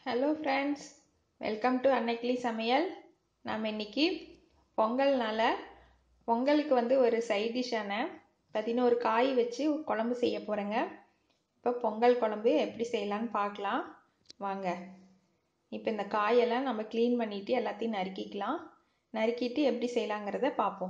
hello friends welcome to Annaikili Samayal நாம் இன்னைக்கு பொங்கல்னால பொங்கலுக்கு வந்து ஒரு சைட் டிஷ்ஷான பதினோரு காய் வச்சு குழம்பு செய்ய போகிறேங்க இப்போ பொங்கல் குழம்பு எப்படி செய்யலான்னு பார்க்கலாம் வாங்க இப்போ இந்த காயெல்லாம் நம்ம க்ளீன் பண்ணிவிட்டு எல்லாத்தையும் நறுக்கிக்கலாம் நறுக்கிட்டு எப்படி செய்யலாங்கிறத பார்ப்போம்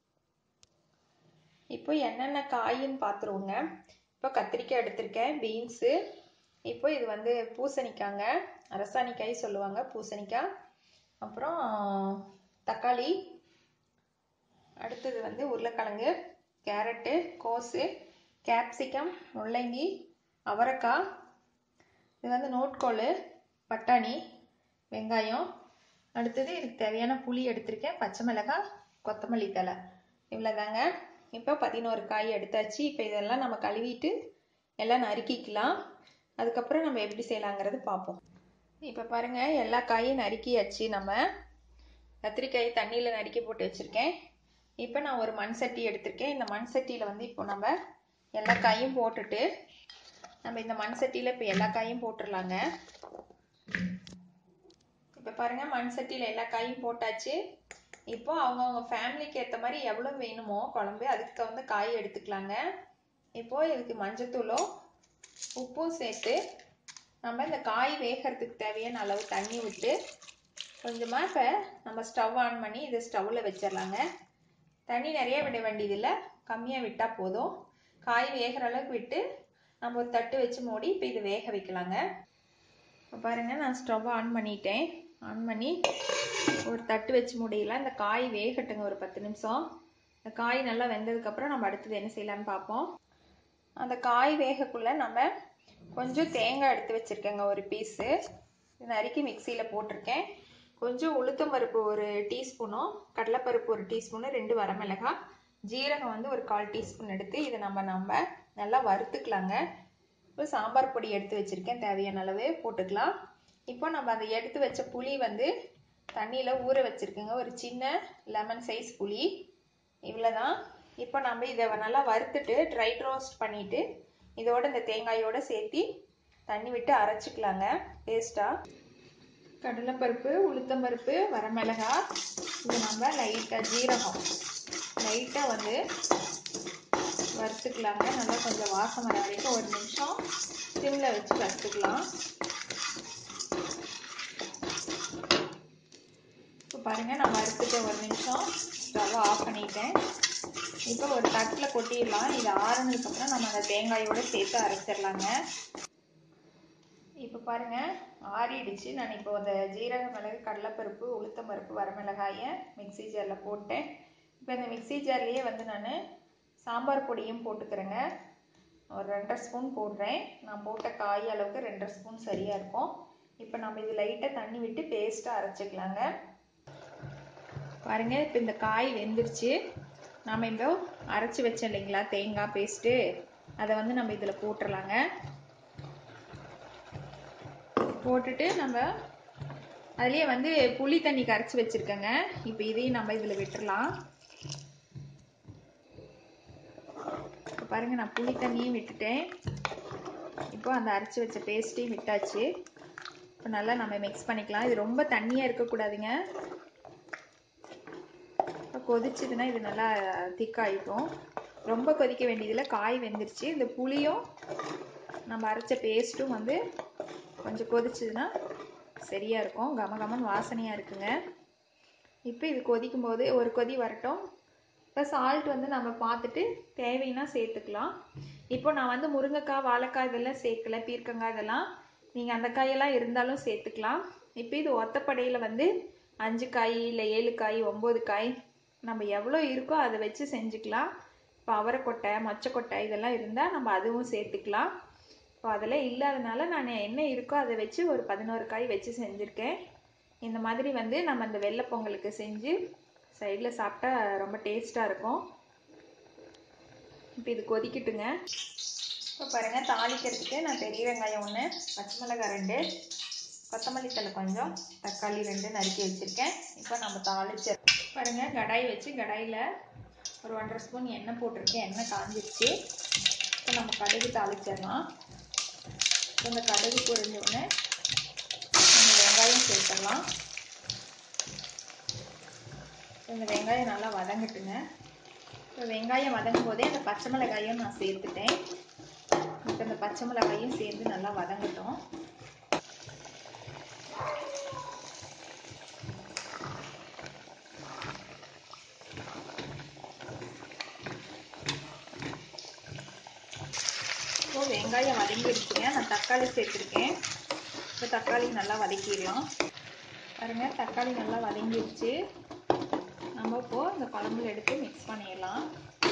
இப்போ என்னென்ன காயின்னு பார்த்துருவோங்க இப்போ கத்திரிக்காய் எடுத்திருக்கேன் பீன்ஸு இப்போ இது வந்து பூசணிக்காங்க அரசாணிக்காய் சொல்லுவாங்க பூசணிக்காய் அப்புறம் தக்காளி அடுத்தது வந்து உருளைக்கிழங்கு கேரட்டு கோஸு கேப்சிகம் முள்ளங்கி அவரைக்காய் இது வந்து நோட்கோல் பட்டாணி வெங்காயம் அடுத்தது இதுக்கு தேவையான புளி எடுத்திருக்கேன் பச்சை மிளகாய் கொத்தமல்லி தலை இவ்வளோதாங்க இப்போ பதினோரு காய் எடுத்தாச்சு இப்போ இதெல்லாம் நம்ம கழுவிட்டு எல்லாம் நறுக்கிக்கலாம் அதுக்கப்புறம் நம்ம எப்படி செய்யலாங்கிறது பார்ப்போம் இப்போ பாருங்கள் எல்லா காயும் நறுக்கியாச்சு நம்ம கத்திரிக்காய் தண்ணியில் நறுக்கி போட்டு வச்சுருக்கேன் இப்போ நான் ஒரு மண் சட்டி எடுத்திருக்கேன் இந்த மண் சட்டியில் வந்து இப்போ நம்ம எல்லா காயும் போட்டுட்டு நம்ம இந்த மண் சட்டியில் இப்போ எல்லா காயும் போட்டுடலாங்க இப்போ பாருங்கள் மண் சட்டியில் எல்லா காயும் போட்டாச்சு இப்போ அவங்கவுங்க ஃபேமிலிக்கு ஏற்ற மாதிரி எவ்வளோ வேணுமோ குழம்பு அதுக்கு தகுந்த காய் எடுத்துக்கலாங்க இப்போது இதுக்கு மஞ்சத்தூளும் உப்பும் சேர்த்து நம்ம இந்த காய் வேகிறதுக்கு தேவையான அளவு தண்ணி விட்டு கொஞ்சமாக இப்போ நம்ம ஸ்டவ் ஆன் பண்ணி இதை ஸ்டவ்வில் வச்சிடலாங்க தண்ணி நிறைய விட வேண்டியதில்லை கம்மியாக விட்டால் போதும் காய் வேகிற அளவுக்கு விட்டு நம்ம ஒரு தட்டு வச்சு மூடி இப்போ இது வேக வைக்கலாங்க இப்போ பாருங்கள் நான் ஸ்டவ் ஆன் பண்ணிட்டேன் ஆன் பண்ணி ஒரு தட்டு வச்சு முடியலாம் இந்த காய் வேகட்டுங்க ஒரு பத்து நிமிஷம் இந்த காய் நல்லா வெந்ததுக்கப்புறம் நம்ம அடுத்தது என்ன செய்யலான்னு பார்ப்போம் அந்த காய் வேகக்குள்ளே நம்ம கொஞ்சம் தேங்காய் எடுத்து வச்சுருக்கேங்க ஒரு பீஸு நறுக்கி மிக்சியில் போட்டிருக்கேன் கொஞ்சம் உளுத்தம் பருப்பு ஒரு டீஸ்பூனும் கடலைப்பருப்பு ஒரு டீஸ்பூனு ரெண்டு வரமிளகாய் ஜீரகம் வந்து ஒரு கால் டீஸ்பூன் எடுத்து இதை நம்ம நம்ம நல்லா வறுத்துக்கலாங்க இப்போ சாம்பார் பொடி எடுத்து வச்சுருக்கேன் தேவையான அளவு போட்டுக்கலாம் இப்போ நம்ம அதை எடுத்து வச்ச புளி வந்து தண்ணியில் ஊற வச்சுருக்கேங்க ஒரு சின்ன லெமன் சைஸ் புளி இவ்வளோதான் இப்போ நம்ம இதை நல்லா வறுத்துட்டு ட்ரை ரோஸ்ட் பண்ணிவிட்டு இதோட இந்த தேங்காயோடு சேர்த்தி தண்ணி விட்டு அரைச்சிக்கலாங்க பேஸ்ட்டாக கடலைப்பருப்பு உளுத்தம்பருப்பு வரமிளகா இது நம்ம லைட்டாக ஜீரகம் லைட்டாக வந்து வறுத்துக்கலாங்க நல்லா கொஞ்சம் வாசம் வர வரைக்கும் ஒரு நிமிஷம் சிம்மில் வச்சு வறுத்துக்கலாம் இப்போ பாருங்கள் நான் வறுத்துட்டு ஒரு நிமிஷம் ஸ்டவ் ஆஃப் பண்ணிட்டேன் இப்போ ஒரு தட்டில் கொட்டிடலாம் இது ஆறுனதுக்கப்புறம் நம்ம அந்த தேங்காயோடு சேர்த்து அரைச்சிடலாங்க இப்போ பாருங்கள் ஆறிடுச்சு நான் இப்போ அந்த ஜீரக மிளகு கடலைப்பருப்பு உளுத்தம் பருப்பு வரமிளகாயை மிக்சி ஜாரில் போட்டேன் இப்போ இந்த மிக்சி ஜார்லேயே வந்து நான் சாம்பார் பொடியும் போட்டுக்கிறேங்க ஒரு ரெண்டரை ஸ்பூன் போடுறேன் நான் போட்ட காய் அளவுக்கு ரெண்டரை ஸ்பூன் சரியாக இருக்கும் இப்போ நம்ம இது லைட்டாக தண்ணி விட்டு பேஸ்ட்டாக அரைச்சிக்கலாங்க பாருங்கள் இப்போ இந்த காய் வெந்துருச்சு நாம் இப்போ அரைச்சி வச்சோம் இல்லைங்களா தேங்காய் பேஸ்ட்டு அதை வந்து நம்ம இதில் போட்டுடலாங்க போட்டுட்டு நம்ம அதுலேயே வந்து புளி தண்ணி கரைச்சி வச்சுருக்கேங்க இப்போ இதையும் நம்ம இதில் விட்டுடலாம் இப்போ பாருங்கள் நான் புளி தண்ணியும் விட்டுட்டேன் இப்போ அந்த அரைச்சி வச்ச பேஸ்ட்டையும் விட்டாச்சு இப்போ நல்லா நம்ம மிக்ஸ் பண்ணிக்கலாம் இது ரொம்ப தண்ணியாக இருக்கக்கூடாதுங்க இப்போ கொதிச்சதுன்னா இது நல்லா திக்காயிக்கும் ரொம்ப கொதிக்க வேண்டியதில்லை காய் வெந்துருச்சு இந்த புளியும் நம்ம அரைச்ச பேஸ்ட்டும் வந்து கொஞ்சம் கொதிச்சதுன்னா சரியாக இருக்கும் கம கமன் வாசனையாக இருக்குங்க இப்போ இது கொதிக்கும் போது ஒரு கொதி வரட்டும் இப்போ சால்ட் வந்து நம்ம பார்த்துட்டு தேவைன்னா சேர்த்துக்கலாம் இப்போ நான் வந்து முருங்கைக்காய் வாழைக்காய் இதெல்லாம் சேர்க்கல பீர்க்கங்காய் இதெல்லாம் நீங்கள் அந்த காயெல்லாம் இருந்தாலும் சேர்த்துக்கலாம் இப்போ இது ஒத்தப்படையில் வந்து அஞ்சு காய் இல்லை ஏழு காய் ஒம்பது காய் நம்ம எவ்வளோ இருக்கோ அதை வச்சு செஞ்சுக்கலாம் இப்போ அவரைக்கொட்டை மொச்சக்கொட்டை இதெல்லாம் இருந்தால் நம்ம அதுவும் சேர்த்துக்கலாம் இப்போ அதெல்லாம் இல்லாதனால நான் என்ன இருக்கோ அதை வச்சு ஒரு பதினோரு காய் வச்சு செஞ்சுருக்கேன் இந்த மாதிரி வந்து நம்ம இந்த வெள்ளை பொங்கலுக்கு செஞ்சு சைடில் சாப்பிட்டா ரொம்ப டேஸ்ட்டாக இருக்கும் இப்போ இது கொதிக்கட்டுங்க இப்போ பாருங்கள் தாளிக்கிறதுக்கு நான் பெரிய வெங்காயம் ஒன்று பச்சை மிளகாய் ரெண்டு கொத்தமல்லி தலை கொஞ்சம் தக்காளி ரெண்டு நறுக்கி வச்சுருக்கேன் இப்போ நம்ம தாளிச்ச பாருங்கள் கடாய் வச்சு கடாயில் ஒரு ஒன்றரை ஸ்பூன் எண்ணெய் போட்டிருக்கேன் எண்ணெய் காஞ்சிருச்சு இப்போ நம்ம கடுகு தாளிச்சிடலாம் இந்த கடுகு பொரிஞ்ச உடனே சேர்த்துடலாம் இந்த வெங்காயம் நல்லா வதங்கட்டுங்க இப்போ வெங்காயம் வதங்கும் போதே அந்த பச்சை மிளகாயும் நான் சேர்த்துட்டேன் இப்போ இந்த பச்சை மிளகாயும் சேர்ந்து நல்லா வதங்கட்டும் இப்போ வெங்காயம் வதங்கிடுச்சுங்க நான் தக்காளி சேர்த்துருக்கேன் இப்போ தக்காளி நல்லா வதக்கிடலாம் பாருங்க தக்காளி நல்லா வதங்கிடுச்சு நம்ம இப்போது இந்த குழம்புல எடுத்து மிக்ஸ் பண்ணிடலாம்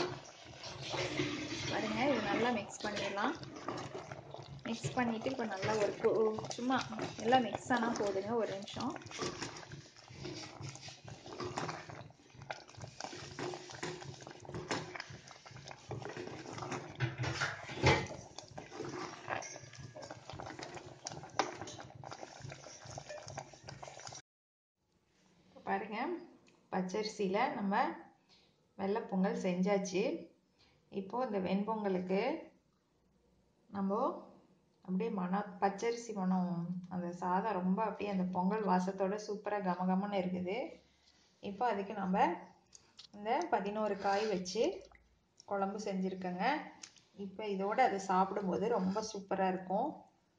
பாருங்க இது நல்லா மிக்ஸ் பண்ணிடலாம் மிக்ஸ் பண்ணிவிட்டு இப்போ நல்லா ஒரு சும்மா எல்லாம் மிக்ஸ் ஆனால் போதுங்க ஒரு நிமிஷம் பாருங்க பச்சரிசியில் நம்ம வெள்ளை பொங்கல் செஞ்சாச்சு இப்போது இந்த வெண்பொங்கலுக்கு நம்ம அப்படியே மனம் பச்சரிசி மனம் அந்த சாதம் ரொம்ப அப்படியே அந்த பொங்கல் வாசத்தோட சூப்பராக கமகமன்னு இருக்குது இப்போ அதுக்கு நம்ம இந்த பதினோரு காய் வச்சு குழம்பு செஞ்சுருக்கேங்க இப்போ இதோடு அதை சாப்பிடும்போது ரொம்ப சூப்பராக இருக்கும்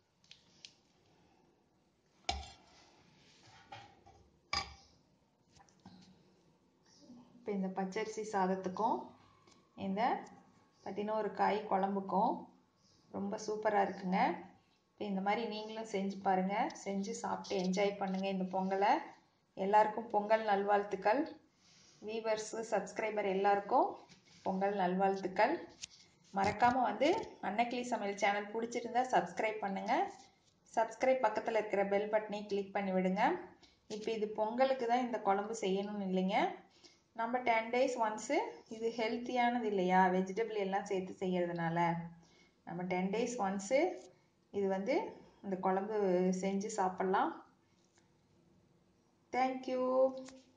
இப்போ இந்த பச்சரிசி சாதத்துக்கும் இந்த பதினோரு காய் குழம்புக்கும் ரொம்ப சூப்பராக இருக்குங்க இப்போ இந்த மாதிரி நீங்களும் செஞ்சு பாருங்கள் செஞ்சு சாப்பிட்டு என்ஜாய் பண்ணுங்கள் இந்த பொங்கலை எல்லாருக்கும் பொங்கல் நல்வாழ்த்துக்கள் வீவர்ஸு சப்ஸ்கிரைபர் எல்லாருக்கும் பொங்கல் நல்வாழ்த்துக்கள் மறக்காமல் வந்து அன்னக்கிளி சமையல் சேனல் பிடிச்சிருந்தா சப்ஸ்கிரைப் பண்ணுங்கள் சப்ஸ்கிரைப் பக்கத்தில் இருக்கிற பெல் பட்டனை கிளிக் பண்ணி விடுங்க இப்போ இது பொங்கலுக்கு தான் இந்த குழம்பு செய்யணும்னு இல்லைங்க நம்ம டென் டேஸ் ஒன்ஸு இது ஹெல்த்தியானது இல்லையா வெஜிடபிள் எல்லாம் சேர்த்து செய்கிறதுனால நம்ம டென் டேஸ் ஒன்ஸு இது வந்து இந்த குழம்பு செஞ்சு சாப்பிட்லாம் தேங்க்யூ